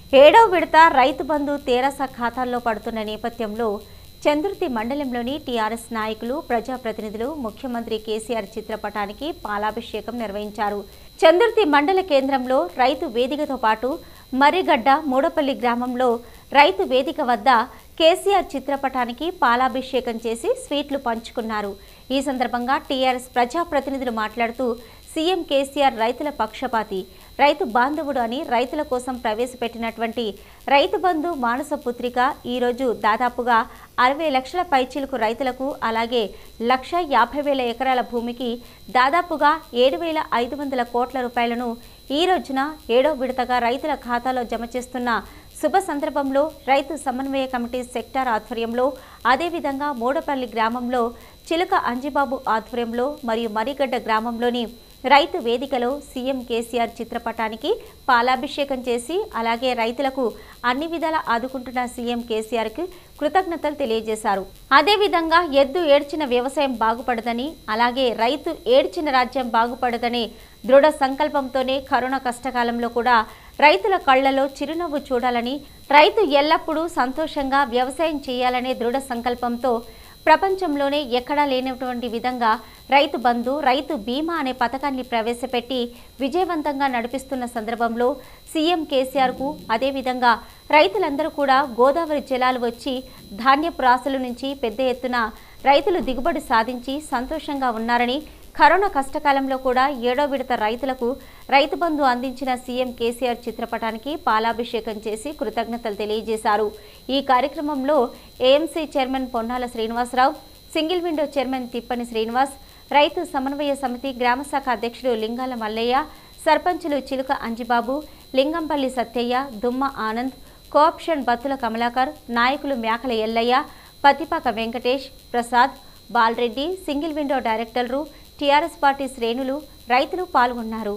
ఏడో విడత రైతు బంధు తేరస ఖాతాల్లో పడుతున్న నేపథ్యంలో చంద్రుతి మండలంలోని టీఆర్ఎస్ నాయకులు ప్రజాప్రతినిధులు ముఖ్యమంత్రి కేసీఆర్ చిత్రపటానికి పాలాభిషేకం నిర్వహించారు చంద్రుతి మండల కేంద్రంలో రైతు వేదికతో పాటు మర్రిగడ్డ మూడపల్లి గ్రామంలో రైతు వేదిక వద్ద కేసీఆర్ చిత్రపటానికి పాలాభిషేకం చేసి స్వీట్లు పంచుకున్నారు ఈ సందర్భంగా టీఆర్ఎస్ ప్రజాప్రతినిధులు మాట్లాడుతూ సీఎం కేసీఆర్ రైతుల పక్షపాతి రైతు బాంధవుడు అని రైతుల కోసం ప్రవేశపెట్టినటువంటి రైతు బంధు మానస పుత్రిక ఈరోజు దాదాపుగా అరవై లక్షల పైచీలకు రైతులకు అలాగే లక్ష యాభై వేల ఎకరాల భూమికి దాదాపుగా ఏడు వేల ఐదు వందల కోట్ల రూపాయలను ఈ రోజున ఏడో విడతగా రైతుల ఖాతాలో జమ చేస్తున్న శుభ సందర్భంలో రైతు సమన్వయ కమిటీ సెక్టార్ ఆధ్వర్యంలో అదేవిధంగా మూడపల్లి గ్రామంలో చిలుక అంజిబాబు ఆధ్వర్యంలో మరియు మరిగడ్డ గ్రామంలోని రైతు వేదికలో సీఎం కేసీఆర్ చిత్రపటానికి పాలాభిషేకం చేసి అలాగే రైతులకు అన్ని విధాలా ఆదుకుంటున్న సీఎం కేసీఆర్కి కృతజ్ఞతలు తెలియజేశారు అదేవిధంగా ఎద్దు ఏడ్చిన వ్యవసాయం బాగుపడదని అలాగే రైతు ఏడ్చిన రాజ్యం బాగుపడదని దృఢ సంకల్పంతోనే కరోనా కష్టకాలంలో కూడా రైతుల కళ్లలో చిరునవ్వు చూడాలని రైతు ఎల్లప్పుడూ సంతోషంగా వ్యవసాయం చేయాలనే దృఢ సంకల్పంతో ప్రపంచంలోనే ఎక్కడా లేనటువంటి విధంగా రైతు బంధు రైతు బీమా అనే పథకాన్ని ప్రవేశపెట్టి విజయవంతంగా నడిపిస్తున్న సందర్భంలో సీఎం కేసీఆర్కు అదేవిధంగా రైతులందరూ కూడా గోదావరి జలాలు వచ్చి ధాన్యపు రాసుల నుంచి పెద్ద ఎత్తున రైతులు దిగుబడి సాధించి సంతోషంగా ఉన్నారని కరోనా కష్టకాలంలో కూడా ఏడో విడత రైతులకు రైతు బంధు అందించిన సీఎం కేసీఆర్ చిత్రపటానికి పాలాభిషేకం చేసి కృతజ్ఞతలు తెలియజేశారు ఈ కార్యక్రమంలో AMC chairman Ponnala Srinivasarao single window chairman Tippani Srinivas రైతు సమన్వయ సమితి గ్రామశాఖ అధ్యక్షుడు లింగాల మల్లయ్య సర్పంచులు చిలుక అంజిబాబు లింగంపల్లి సత్యయ్య దుమ్మ ఆనంద్ కోఆప్షన్ బత్తుల కమలాకర్ నాయకులు మేకల ఎల్లయ్య పతిపాక వెంకటేష్ ప్రసాద్ బాలరెడ్డి సింగిల్ విండో డైరెక్టర్లు టీఆర్ఎస్ పార్టీ శ్రేణులు రైతులు పాల్గొన్నారు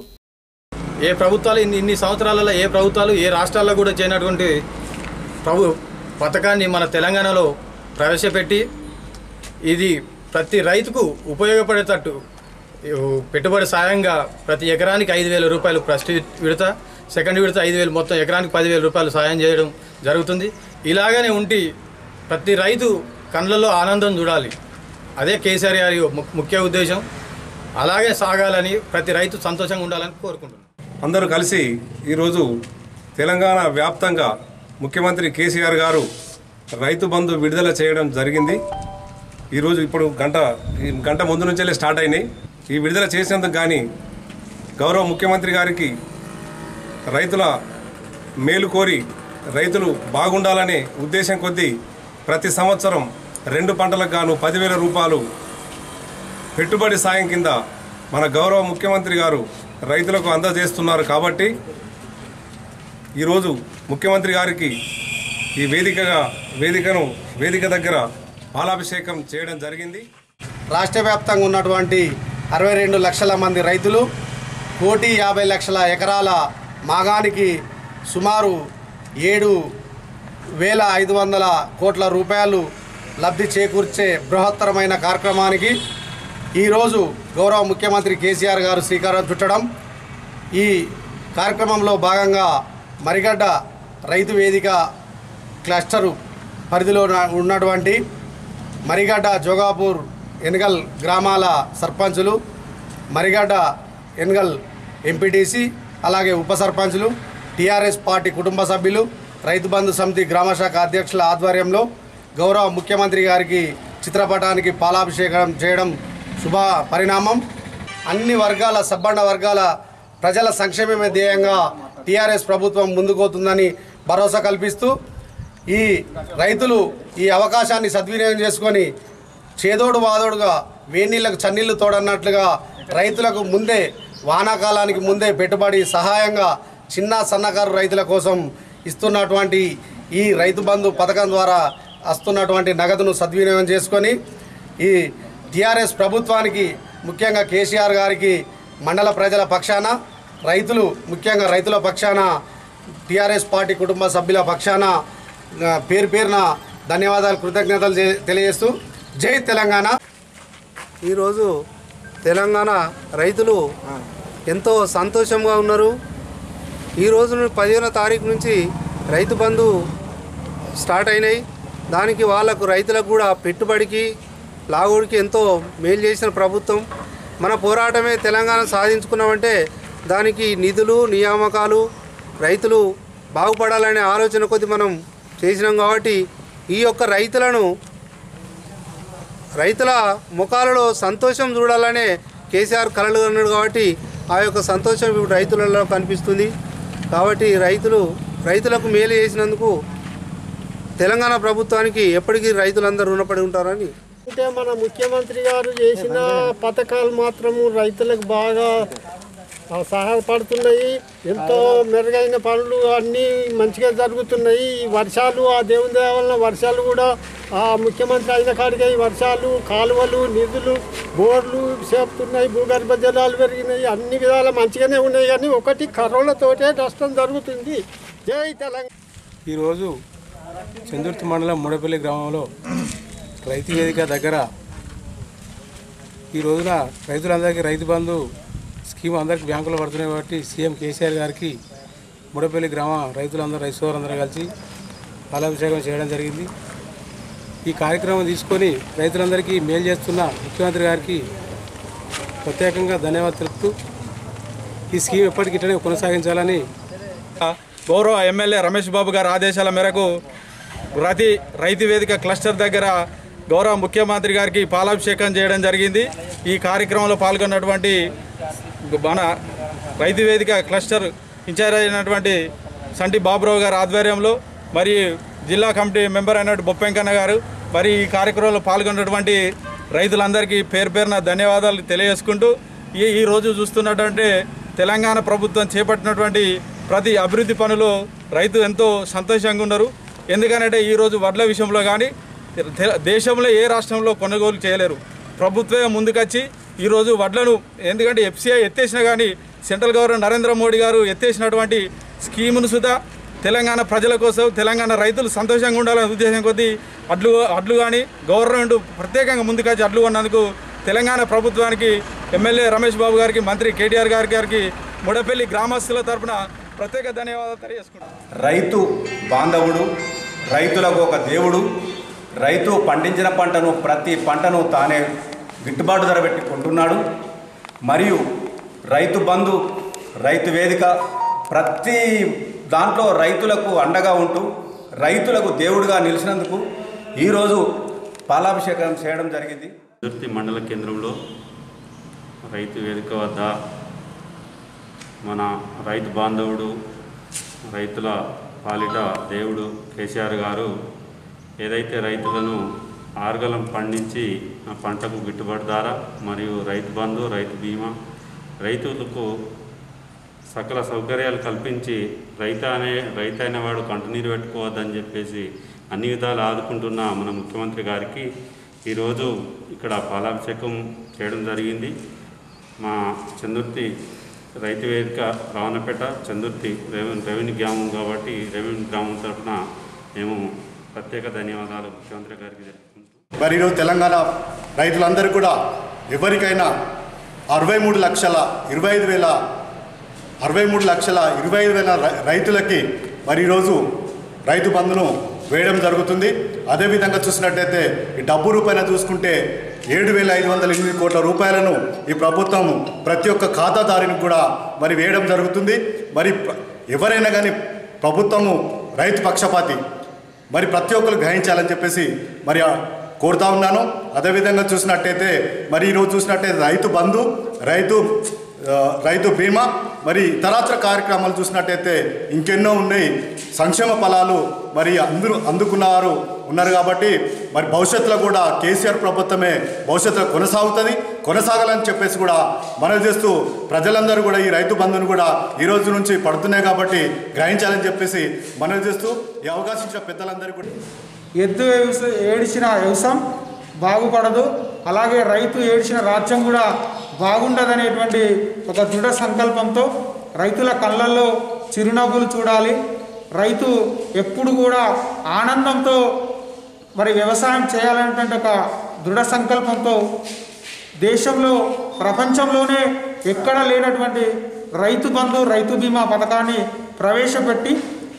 ఏ ప్రభుత్వాలు ఇన్ని ఇన్ని సంవత్సరాలలో ఏ ప్రభుత్వాలు ఏ రాష్ట్రాల్లో కూడా చేయనటువంటి ప్రభు పథకాన్ని మన తెలంగాణలో ప్రవేశపెట్టి ఇది ప్రతి రైతుకు ఉపయోగపడేటట్టు ఈ పెట్టుబడి సాయంగా ప్రతి ఎకరానికి ఐదు వేల రూపాయలు ఫస్ట్ విడత సెకండ్ విడత ఐదు వేలు మొత్తం ఎకరానికి పదివేల రూపాయలు సాయం చేయడం జరుగుతుంది ఇలాగనే ఉండి ప్రతి రైతు కళ్ళల్లో ఆనందం చూడాలి అదే కేసీఆర్ గారి ము- ముఖ్య ఉద్దేశం అలాగే సాగాలని ప్రతి రైతు సంతోషంగా ఉండాలని కోరుకుంటున్నాను అందరూ కలిసి ఈరోజు తెలంగాణ వ్యాప్తంగా ముఖ్యమంత్రి కేసీఆర్ గారు రైతు బంధు విడుదల చేయడం జరిగింది ఈరోజు ఇప్పుడు గంట ఈ గంట ముందు నుంచే స్టార్ట్ అయినాయి ఈ విడుదల చేసినందుకు కానీ గౌరవ ముఖ్యమంత్రి గారికి రైతుల మేలు కోరి రైతులు బాగుండాలనే ఉద్దేశం కొద్దీ ప్రతి సంవత్సరం రెండు పంటలకు గాను పదివేల రూపాయలు పెట్టుబడి సాయం కింద మన గౌరవ ముఖ్యమంత్రి గారు రైతులకు అందజేస్తున్నారు కాబట్టి ఈరోజు ముఖ్యమంత్రి గారికి ఈ వేదికగా వేదికను వేదిక దగ్గర పాలాభిషేకం చేయడం జరిగింది రాష్ట్ర వ్యాప్తంగా ఉన్నటువంటి అరవై రెండు లక్షల మంది రైతులు కోటి యాభై లక్షల ఎకరాల మాగానికి సుమారు ఏడు వేల ఐదు వందల కోట్ల రూపాయలు లబ్ధి చేకూర్చే బృహత్తరమైన కార్యక్రమానికి ఈరోజు గౌరవ ముఖ్యమంత్రి కేసీఆర్ గారు శ్రీకారం చుట్టడం ఈ కార్యక్రమంలో భాగంగా మరిగడ్డ రైతు వేదిక క్లస్టరు పరిధిలో ఉన్న- ఉన్నటువంటి మరిగడ్డ జోగాపూర్ ఎన్గల్ గ్రామాల సర్పంచులు మరిగడ్డ ఎన్గల్ ఎంపీటీసీ అలాగే ఉప సర్పంచులు టీఆర్ఎస్ పార్టీ కుటుంబ సభ్యులు రైతు బంధు సమితి గ్రామశాఖ అధ్యక్షుల ఆధ్వర్యంలో గౌరవ ముఖ్యమంత్రి గారికి చిత్రపటానికి పాలాభిషేకం చేయడం శుభ పరిణామం అన్ని వర్గాల సబ్బండ వర్గాల ప్రజల సంక్షేమమే ధ్యేయంగా టీఆర్ఎస్ ప్రభుత్వం ముందుకోతుందని భరోసా కల్పిస్తూ ఈ రైతులు ఈ అవకాశాన్ని సద్వినియోగం చేసుకొని చేదోడు వాదోడుగా వేనీళ్లకు చన్నీళ్లు తోడన్నట్లుగా రైతులకు ముందే వానాకాలానికి ముందే పెట్టుబడి సహాయంగా చిన్న సన్నకారు రైతుల కోసం ఇస్తున్నటువంటి ఈ రైతు బంధు పథకం ద్వారా వస్తున్నటువంటి నగదును సద్వినియోగం చేసుకొని ఈ టీఆర్ఎస్ ప్రభుత్వానికి ముఖ్యంగా కేసీఆర్ గారికి మండల ప్రజల పక్షాన రైతులు ముఖ్యంగా రైతుల పక్షాన టీఆర్ఎస్ పార్టీ కుటుంబ సభ్యుల పక్షాన ఆ, పేరు పేరున ధన్యవాదాలు కృతజ్ఞతలు చే- తెలియజేస్తూ జై తెలంగాణ ఈరోజు తెలంగాణ రైతులు ఎంతో సంతోషంగా ఉన్నారు ఈ రోజు నుండి పదిహేనో తారీఖు నుంచి రైతు బంధు స్టార్ట్ అయినాయి దానికి వాళ్ళకు రైతులకు కూడా పెట్టుబడికి లాగుడికి ఎంతో మేలు చేసిన ప్రభుత్వం మన పోరాటమే తెలంగాణ సాధించుకున్నామంటే దానికి నిధులు నియామకాలు రైతులు బాగుపడాలనే ఆలోచన కొద్ది మనం చేసినాం కాబట్టి ఈ యొక్క రైతులను రైతుల ముఖాలలో సంతోషం చూడాలనే కేసీఆర్ కలలు అన్నాడు కాబట్టి ఆ యొక్క సంతోషం ఇప్పుడు రైతులలో కనిపిస్తుంది కాబట్టి రైతులు రైతులకు మేలు చేసినందుకు తెలంగాణ ప్రభుత్వానికి ఎప్పటికీ రైతులందరూ రుణపడి ఉంటారని అంటే మన ముఖ్యమంత్రి గారు చేసిన పథకాలు మాత్రము రైతులకు బాగా ఆ, సహాయపడుతున్నాయి ఎంతో మెరుగైన పనులు అన్నీ మంచిగా జరుగుతున్నాయి ఈ వర్షాలు ఆ దేవుని దయ వలన వర్షాలు కూడా ఆ ముఖ్యమంత్రి అయిన కాడిగా ఈ వర్షాలు కాలువలు నిధులు బోర్లు చేపుతున్నాయి భూగర్భ జలాలు పెరిగినాయి అన్ని విధాలు మంచిగానే ఉన్నాయి కానీ ఒకటి కరోనాతోటే నష్టం జరుగుతుంది జై తెలంగాణ ఈరోజు చందుర్తి మండలం ముడపల్లి గ్రామంలో రైతు వేదిక దగ్గర ఈ రోజున రైతులందరికీ రైతు బంధు స్కీమ్ అందరికీ బ్యాంకులో పడుతున్నాయి కాబట్టి సీఎం కేసీఆర్ గారికి ముడపల్లి గ్రామ రైతులందరూ రైతు సోదరులందరూ కలిసి పాలాభిషేకం చేయడం జరిగింది ఈ కార్యక్రమం తీసుకొని రైతులందరికీ మేలు చేస్తున్న ముఖ్యమంత్రి గారికి ప్రత్యేకంగా ధన్యవాదాలు తెలుపుతూ ఈ స్కీమ్ ఎప్పటికీ ఇట్లనే కొనసాగించాలని గౌరవ ఎమ్మెల్యే రమేష్ బాబు గారి ఆదేశాల మేరకు ప్రతి రైతు వేదిక క్లస్టర్ దగ్గర గౌరవ ముఖ్యమంత్రి గారికి పాలాభిషేకం చేయడం జరిగింది ఈ కార్యక్రమంలో పాల్గొన్నటువంటి మన రైతు వేదిక క్లస్టర్ ఇన్ఛార్జ్ అయినటువంటి సంటి బాబురావు గారి ఆధ్వర్యంలో మరి జిల్లా కమిటీ మెంబర్ అయినటువంటి బొప్పెంకన్న గారు మరి ఈ కార్యక్రమంలో పాల్గొన్నటువంటి రైతులందరికీ పేరు పేరున ధన్యవాదాలు తెలియజేసుకుంటూ ఈ ఈ రోజు చూస్తున్నటువంటి తెలంగాణ ప్రభుత్వం చేపట్టినటువంటి ప్రతి అభివృద్ధి పనులు రైతు ఎంతో సంతోషంగా ఉన్నారు ఎందుకనంటే ఈరోజు వడ్ల విషయంలో కానీ తె- దేశంలో ఏ రాష్ట్రంలో కొనుగోలు చేయలేరు ప్రభుత్వమే ముందుకొచ్చి ఈరోజు వడ్లను ఎందుకంటే ఎఫ్సిఐ ఎత్తేసినా కానీ సెంట్రల్ గవర్నమెంట్ నరేంద్ర మోడీ గారు ఎత్తేసినటువంటి స్కీమును సుధా తెలంగాణ ప్రజల కోసం తెలంగాణ రైతులు సంతోషంగా ఉండాలనే ఉద్దేశం కొద్దీ అడ్లు అడ్లు కానీ గవర్నమెంట్ ప్రత్యేకంగా ముందుకొచ్చి అడ్లు కొన్నందుకు తెలంగాణ ప్రభుత్వానికి ఎమ్మెల్యే రమేష్ బాబు గారికి మంత్రి కేటీఆర్ గారి గారికి ముడపల్లి గ్రామస్తుల తరపున ప్రత్యేక ధన్యవాదాలు తెలియజేసుకుంటాం రైతు బాంధవుడు రైతులకు ఒక దేవుడు రైతు పండించిన పంటను ప్రతి పంటను తానే గిట్టుబాటు ధర పెట్టి కొంటున్నాడు మరియు రైతు బంధు రైతు వేదిక ప్రతి దాంట్లో రైతులకు అండగా ఉంటూ రైతులకు దేవుడిగా నిలిచినందుకు ఈరోజు పాలాభిషేకం చేయడం జరిగింది దుర్తి మండల కేంద్రంలో రైతు వేదిక వద్ద మన రైతు బాంధవుడు రైతుల పాలిట దేవుడు కేసీఆర్ గారు ఏదైతే రైతులను ఆరుగలం పండించి ఆ పంటకు గిట్టుబాటు ధర మరియు రైతు బంధు రైతు బీమా రైతులకు సకల సౌకర్యాలు కల్పించి రైతు అనే రైతు అనేవాడు కంటనీరు పెట్టుకోవద్దని చెప్పేసి అన్ని విధాలు ఆదుకుంటున్న మన ముఖ్యమంత్రి గారికి ఈరోజు ఇక్కడ పాలాభిషేకం చేయడం జరిగింది మా చందుర్తి రైతు వేదిక రావణపేట చందుర్తి రెవెన్యూ రెవెన్యూ గ్రామం కాబట్టి రెవెన్యూ గ్రామం తరఫున మేము ప్రత్యేక ధన్యవాదాలు ముఖ్యమంత్రి గారికి తెలుపుకుంటున్నాం మరి ఈరోజు తెలంగాణ రైతులందరూ కూడా ఎవరికైనా అరవై మూడు లక్షల ఇరవై ఐదు వేల అరవై మూడు లక్షల ఇరవై ఐదు వేల రై- రైతులకి మరి ఈరోజు రైతు బంధును వేయడం జరుగుతుంది అదేవిధంగా చూసినట్టయితే ఈ డబ్బు రూపాయన చూసుకుంటే ఏడు వేల ఐదు వందల ఎనిమిది కోట్ల రూపాయలను ఈ ప్రభుత్వం ప్రతి ఒక్క ఖాతాదారునికి కూడా మరి వేయడం జరుగుతుంది మరి ప్ర- ఎవరైనా కానీ ప్రభుత్వము రైతు పక్షపాతి మరి ప్రతి ఒక్కరు గ్రహించాలని చెప్పేసి మరి ఆ కోరుతా ఉన్నాను అదేవిధంగా చూసినట్టయితే మరి ఈరోజు చూసినట్టయితే రైతు బంధు రైతు ఆ, రైతు బీమా మరి ఇతరాత్ర కార్యక్రమాలు చూసినట్టయితే ఇంకెన్నో ఉన్నాయి సంక్షేమ ఫలాలు మరి అందరూ అందుకున్నవారు ఉన్నారు కాబట్టి మరి భవిష్యత్తులో కూడా కేసీఆర్ ప్రభుత్వమే భవిష్యత్తులో కొనసాగుతుంది కొనసాగాలని చెప్పేసి కూడా మనవి చేస్తూ ప్రజలందరూ కూడా ఈ రైతు బంధును కూడా ఈ రోజు నుంచి పడుతున్నాయి కాబట్టి గ్రహించాలని చెప్పేసి మనవి చేస్తూ ఈ అవకాశం ఇచ్చిన పెద్దలందరికీ కూడా ఎద్దు వ్యవస- ఏడిచిన వ్యవసాయం బాగుపడదు అలాగే రైతు ఏడిచిన రాజ్యం కూడా బాగుండదనేటువంటి ఒక దృఢ సంకల్పంతో రైతుల కళ్ళల్లో చిరునవ్వులు చూడాలి రైతు ఎప్పుడు కూడా ఆనందంతో మరి వ్యవసాయం చేయాలనేటువంటి ఒక దృఢ సంకల్పంతో దేశంలో ప్రపంచంలోనే ఎక్కడ లేనటువంటి రైతు బంధు రైతు బీమా పథకాన్ని ప్రవేశపెట్టి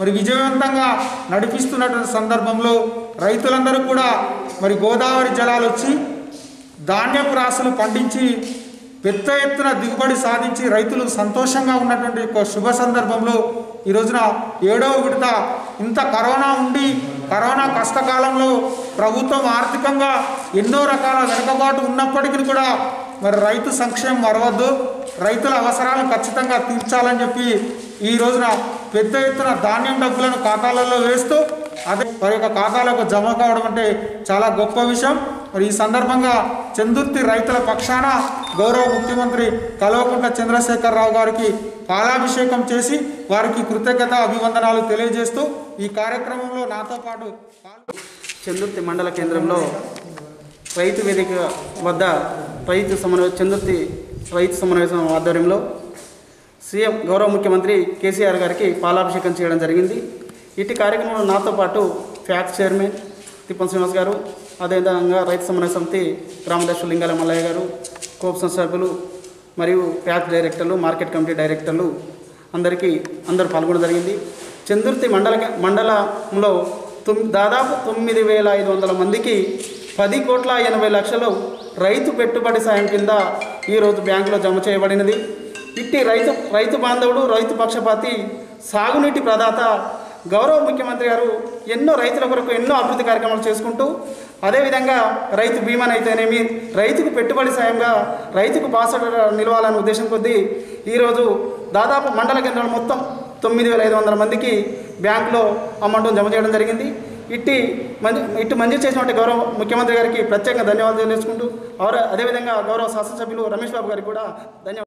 మరి విజయవంతంగా నడిపిస్తున్నటువంటి సందర్భంలో రైతులందరూ కూడా మరి గోదావరి జలాలు వచ్చి ధాన్యపు రాసులు పండించి పెద్ద ఎత్తున దిగుబడి సాధించి రైతులు సంతోషంగా ఉన్నటువంటి ఒక శుభ సందర్భంలో ఈ రోజున ఏడవ విడత ఇంత కరోనా ఉండి కరోనా కష్టకాలంలో ప్రభుత్వం ఆర్థికంగా ఎన్నో రకాల వెనుకబాటు ఉన్నప్పటికీ కూడా మరి రైతు సంక్షేమం మరవద్దు రైతుల అవసరాలను ఖచ్చితంగా తీర్చాలని చెప్పి ఈ రోజున పెద్ద ఎత్తున ధాన్యం డబ్బులను ఖాతాలలో వేస్తూ అదే వారి యొక్క ఖాతాలకు జమ కావడం అంటే చాలా గొప్ప విషయం మరి ఈ సందర్భంగా చందుర్తి రైతుల పక్షాన గౌరవ ముఖ్యమంత్రి కల్వకుంట్ల చంద్రశేఖరరావు గారికి పాలాభిషేకం చేసి వారికి కృతజ్ఞత అభివందనాలు తెలియజేస్తూ ఈ కార్యక్రమంలో నాతో పాటు చందుర్తి మండల కేంద్రంలో రైతు వేదిక వద్ద రైతు సమన్వయ చందుర్తి రైతు సమన్వయ ఆధ్వర్యంలో సీఎం గౌరవ ముఖ్యమంత్రి కేసీఆర్ గారికి పాలాభిషేకం చేయడం జరిగింది ఇటు కార్యక్రమంలో నాతో పాటు ఫ్యాక్స్ చైర్మన్ తిప్పన్ శ్రీనివాస్ గారు అదేవిధంగా రైతు సమన్వయ సమితి గ్రామదర్శులు లింగాల మల్లయ్య గారు కోప్ సంస్థాపకులు మరియు ప్యాక్ డైరెక్టర్లు మార్కెట్ కమిటీ డైరెక్టర్లు అందరికీ అందరూ పాల్గొనడం జరిగింది చందుర్తి మండల మండలంలో తొమ్ దాదాపు తొమ్మిది వేల ఐదు వందల మందికి పది కోట్ల ఎనభై లక్షలు రైతు పెట్టుబడి సాయం కింద ఈరోజు బ్యాంకులో జమ చేయబడినది ఇట్టి రైతు రైతు బాంధవుడు రైతు పక్షపాతి సాగునీటి ప్రదాత గౌరవ ముఖ్యమంత్రి గారు ఎన్నో రైతుల కొరకు ఎన్నో అభివృద్ధి కార్యక్రమాలు చేసుకుంటూ అదేవిధంగా రైతు బీమానైతేనేమి రైతుకు పెట్టుబడి సాయంగా రైతుకు బాసట నిలవాలనే ఉద్దేశం కొద్దీ ఈరోజు దాదాపు మండల కేంద్రాలు మొత్తం తొమ్మిది వేల ఐదు వందల మందికి బ్యాంకులో అమౌంట్ జమ చేయడం జరిగింది ఇట్టి మంజు ఇటు మంజూరు చేసినటువంటి గౌరవ ముఖ్యమంత్రి గారికి ప్రత్యేకంగా ధన్యవాదాలు తెలుసుకుంటూ అవర అదేవిధంగా గౌరవ శాసనసభ్యులు రమేష్ బాబు గారికి కూడా ధన్యవాదాలు